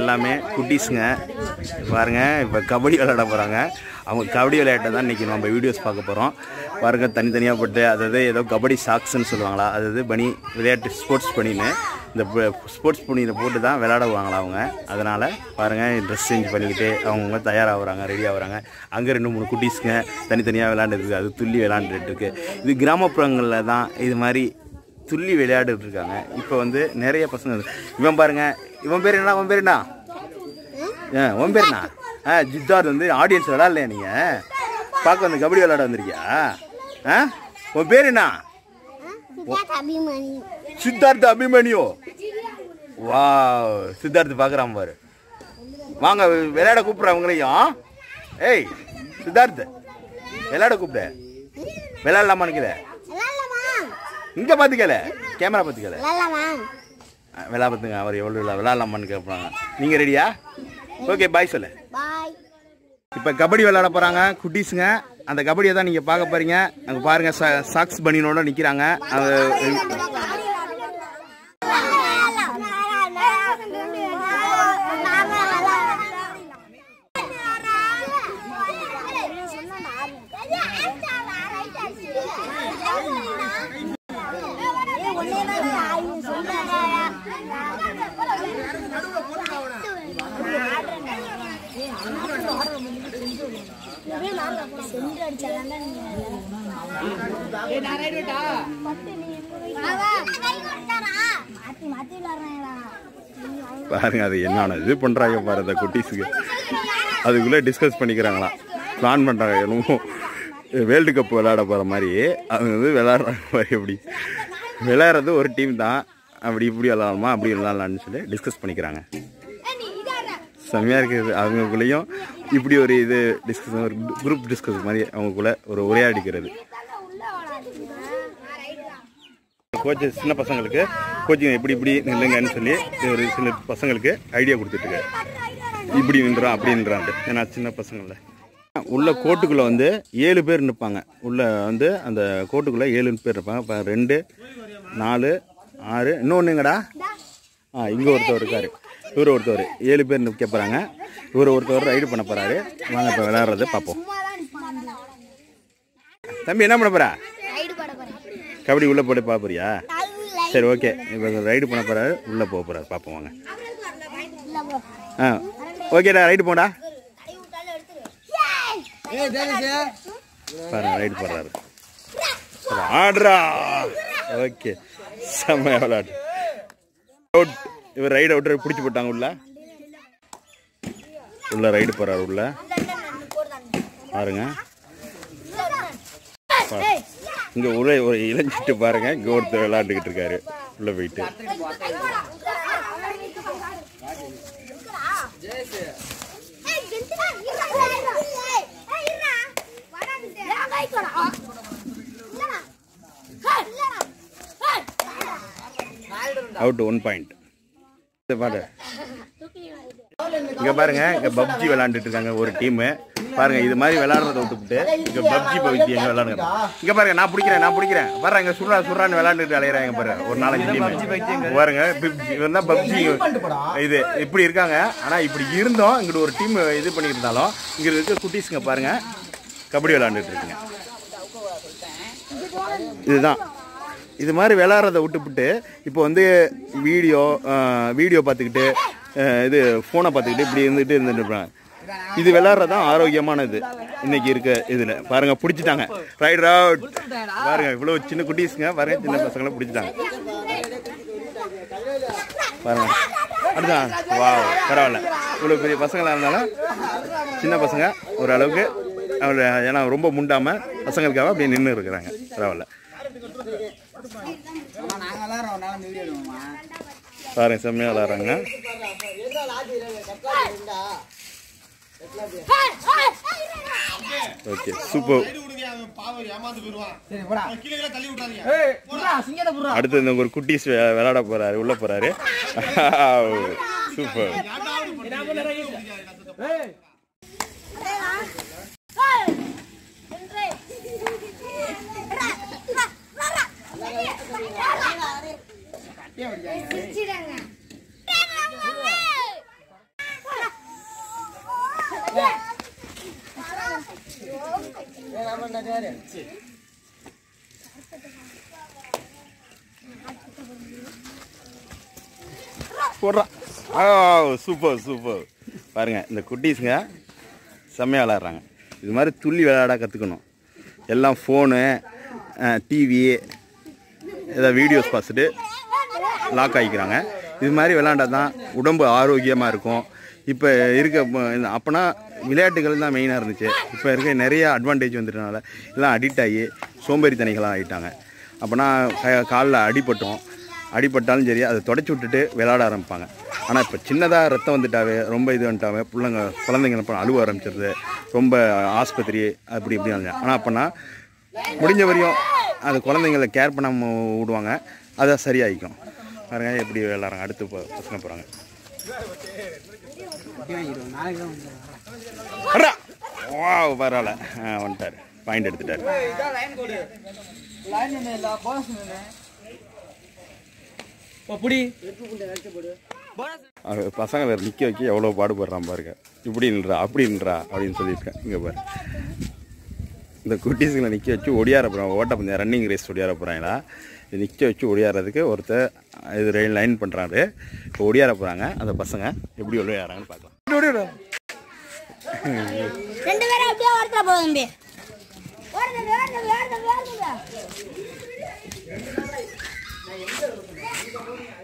எல்லாமே குட்டீஸுங்க பாருங்க இப்போ கபடி விளையாட போகிறாங்க அவங்க கபடி விளையாட்டை தான் இன்றைக்கி நம்ம வீடியோஸ் பார்க்க போகிறோம் பாருங்க தனித்தனியாக போட்டு அதாவது ஏதோ கபடி சாக்ஸ்ன்னு சொல்லுவாங்களா அதாவது பனி விளையாட்டு ஸ்போர்ட்ஸ் பண்ணின்னு இந்த ஸ்போர்ட்ஸ் பனியில் போட்டு தான் விளையாடுவாங்களா அவங்க அதனால் பாருங்கள் ட்ரெஸ் சேஞ்ச் பண்ணிக்கிட்டு அவங்கவுங்க தயாராகிறாங்க ரெடி ஆகுறாங்க அங்கே ரெண்டு மூணு குட்டீஸுங்க தனித்தனியாக விளையாண்டுருக்கு அது துள்ளி விளையாண்டுட்டு இருக்கு இது கிராமப்புறங்களில் தான் இது மாதிரி துள்ளி விளையாடிட்டு இருக்காங்க இப்போ வந்து நிறைய பசங்க இவன் பாருங்க இவன் பேர் என்ன அவன் பேர் என்ன ஆ உன் பேர் என்ன ஆ ஜித்தார்த் வந்து ஆடியன்ஸ் விளையாடலையா நீங்கள் பார்க்க வந்து கபடி விளையாட வந்திருக்கியா ஆ உன் பேர் என்ன அபிமானி சித்தார்த் அபிமன்யு வா சித்தார்த் பார்க்குறான் பாரு வாங்க விளையாட கூப்பிட்ற அவங்களையும் ஏய் சித்தார்த் விளையாட கூப்பிடு விளையாடலாமான்னு கேளு விளாட்லாமா இங்கே பார்த்துக்கல கேமரா பார்த்துக்கல விளாட்லாமா விளையாடுறதுங்க அவர் எவ்வளோ விளையா விளையாடலாமான்னு கேட்பாங்க நீங்கள் ரெடியா ஓகே பாய் சொல்லு பாய் இப்போ கபடி விளையாட போகிறாங்க குட்டீஸுங்க அந்த கபடியை தான் நீங்கள் பார்க்க போகிறீங்க அங்கே பாருங்கள் சா சாக்ஸ் பனியனோட நிற்கிறாங்க அது சென்று அடிச்சாதான் மாத்தி மாத்தி விளாடுறாங்களா பாருங்க அது என்னென்ன இது பண்ணுறாங்க பாரு அந்த குட்டீஸுக்கு அதுக்குள்ளே டிஸ்கஸ் பண்ணிக்கிறாங்களாம் பிளான் பண்ணுறாங்க என்னமோ வேர்ல்டு கப் விளையாட போகிற மாதிரி அவங்க வந்து விளையாடுறாங்க பாரு எப்படி விளையாடுறது ஒரு டீம் தான் அப்படி இப்படி விளாடலாமா அப்படி விளாட்லான்னு சொல்லி டிஸ்கஸ் பண்ணிக்கிறாங்க செம்மையாக இருக்குது அவங்களுக்குள்ளேயும் இப்படி ஒரு இது டிஸ்கஸ் ஒரு குரூப் டிஸ்கஸ் மாதிரி அவங்களுக்குள்ள ஒரு உரையாடிக்கிறது கோச்சு சின்ன பசங்களுக்கு கோச்சிங் எப்படி இப்படி நில்லுங்கன்னு சொல்லி ஒரு சில பசங்களுக்கு ஐடியா கொடுத்துட்டு இப்படி நின்றான் அப்படி நின்றான்ட்டு ஏன்னா சின்ன பசங்கள உள்ள கோட்டுக்குள்ளே வந்து ஏழு பேர் நிற்பாங்க உள்ள வந்து அந்த கோட்டுக்குள்ளே ஏழு பேர் இருப்பாங்க இப்போ ரெண்டு நாலு ஆறு இன்னொன்றுங்கடா ஆ இங்கே ஒருத்தர் இருக்கார் இவர் ஒருத்தவர் ஏழு பேர் நிற்க போகிறாங்க இவர் ஒருத்தவர் ரைடு பண்ண போகிறாரு வாங்க இப்போ விளையாடுறத பார்ப்போம் தம்பி என்ன பண்ண போகிறா ரைடு போட போறேன் கபடி உள்ளே போட்டு பார்க்க போறியா சரி ஓகே இப்போ ரைடு பண்ண போகிறாரு உள்ளே போக போகிறாரு பார்ப்போம் வாங்க ஆ ஓகேடா ரைடு போடா பாருங்க ரைடு போடுறாரு ஆடுறா ஓகே செம்ம விளாடு அவுட் இவர் ரைடு அவுட் பிடிச்சி போட்டாங்க உள்ள உள்ள ரைடு போறாரு உள்ள பாருங்க பாரு. இங்க ஒரே ஒரு இளைஞ்சிட்டு பாருங்க இங்க ஒருத்தர் விளையாண்டுக்கிட்டு இருக்காரு உள்ள போயிட்டு அவுட் ஒன் பாயிண்ட் பாரு இங்க பாருங்க இங்க பப்ஜி விளையாண்டுட்டு இருக்காங்க ஒரு டீம் பாருங்க இது மாதிரி விளையாடுறத விட்டுவிட்டு இங்க பப்ஜி பப்ஜி எங்க விளையாடுங்க இங்க பாருங்க நான் பிடிக்கிறேன் நான் பிடிக்கிறேன் பாருங்க இங்க சுடுறா சுடுறான்னு விளையாண்டுட்டு அலையறாங்க பாருங்க ஒரு நாலஞ்சு டீம் பாருங்க பிப்ஜி இவன் தான் பப்ஜி இது இப்படி இருக்காங்க ஆனா இப்படி இருந்தோம் இங்கிட்டு ஒரு டீம் இது பண்ணிட்டு இருந்தாலும் இங்க இருக்க குட்டீஸுங்க பாருங்க கபடி விளையாண்டுட்டு இருக்குங்க இதுதான் இது மாதிரி விளையாடுறத விட்டுப்புட்டு இப்போ வந்து வீடியோ வீடியோ பார்த்துக்கிட்டு அஹ், இது ஃபோனை பார்த்துக்கிட்டு இப்படி இருந்துட்டு இருந்துட்டு இருப்பாங்க இது விளையாடுறது தான் ஆரோக்கியமானது இன்னைக்கு இருக்க இதில் பாருங்க பிடிச்சிட்டாங்க ரைட் அவுட் பாருங்க இவ்வளோ சின்ன குட்டீஸுங்க பாருங்க சின்ன பசங்களை பிடிச்சிட்டாங்க பாருங்க அடுதான் வா பரவாயில்ல இவ்வளோ பெரிய பசங்களாக இருந்தாலும் சின்ன பசங்க ஓரளவுக்கு அவளை ஏன்னா ரொம்ப முண்டாம பசங்களுக்காக அப்படியே நின்று இருக்கிறாங்க பரவாயில்ல பாருங்க செம்மையாக விளாட்றாங்க ஓகே சூப்பர் அடுத்து இந்த ஒரு குட்டீஸ் வி- விளையாட போறாரு உள்ள போறாரு சூப்பர் போடுறான் ஆ சூப்பர் சூப்பர் பாருங்க இந்த குட்டீஸுங்க செம்மையாக விளாட்றாங்க இது மாதிரி துள்ளி விளையாட கற்றுக்கணும் எல்லாம் ஃபோனு டிவி ஏதாவது வீடியோஸ் பார்த்துட்டு லாக் ஆகிக்கிறாங்க இது மாதிரி விளையாண்டா தான் உடம்பு ஆரோக்கியமாக இருக்கும் இப்போ இருக்க ம- அப்போனா விளையாட்டுகள் தான் மெயினாக இருந்துச்சு இப்போ இருக்க நிறைய அட்வான்டேஜ் வந்துட்டனால எல்லாம் அடிக்ட் ஆகி சோம்பேறித்தனைகளாக ஆகிட்டாங்க அப்போனா காலில் அடிபட்டோம் அடிபட்டாலும் சரி அதை தொடச்சி விட்டுட்டு விளையாட ஆரம்பிப்பாங்க ஆனால் இப்போ சின்னதாக ரத்தம் வந்துட்டாவே ரொம்ப இது வந்துட்டாவே பிள்ளைங்க குழந்தைங்க என்ன பண்ண அழுவ ஆரம்பிச்சிருது ரொம்ப ஆஸ்பத்திரி அப்படி இப்படி ஆனால் அப்போனா முடிஞ்ச வரையும் அது குழந்தைங்கள கேர் பண்ணாம விடுவாங்க அதை சரியாயிக்கும் பாருங்க எப்படி விளாட்றாங்க அடுத்து போ- பசங்க போகிறாங்க வா பரவாயில்ல ஆ வந்துட்டார் பாயிண்ட் எடுத்துட்டார் புடி அவர் பசங்களை நிற்க வைக்க எவ்வளோ பாடுபடுறான் பாருங்க இப்படி நின்றா அப்படி நின்றா அப்படின்னு சொல்லியிருக்கேன் இங்கே பாரு இந்த குட்டீஸுங்களை நிற்க வச்சு ஒடியார போகிறாங்க ஓட்டப்பந்தயம் ரன்னிங் ரேஸ் ஒடியார போகிறாங்களா இது நிற்க வச்சு ஒடியாரதுக்கு ஒருத்தர் இது ரெயின் லைன் பண்ணுறாரு இப்போ ஒடியார போகிறாங்க அந்த பசங்க எப்படி ஒடியாராங்கன்னு பார்க்கலாம் ரெண்டு பேரும் அப்படியே ஒருத்தர போதும் தம்பி ஓடுங்க ஓடுங்க ஓடுங்க ஓடுங்க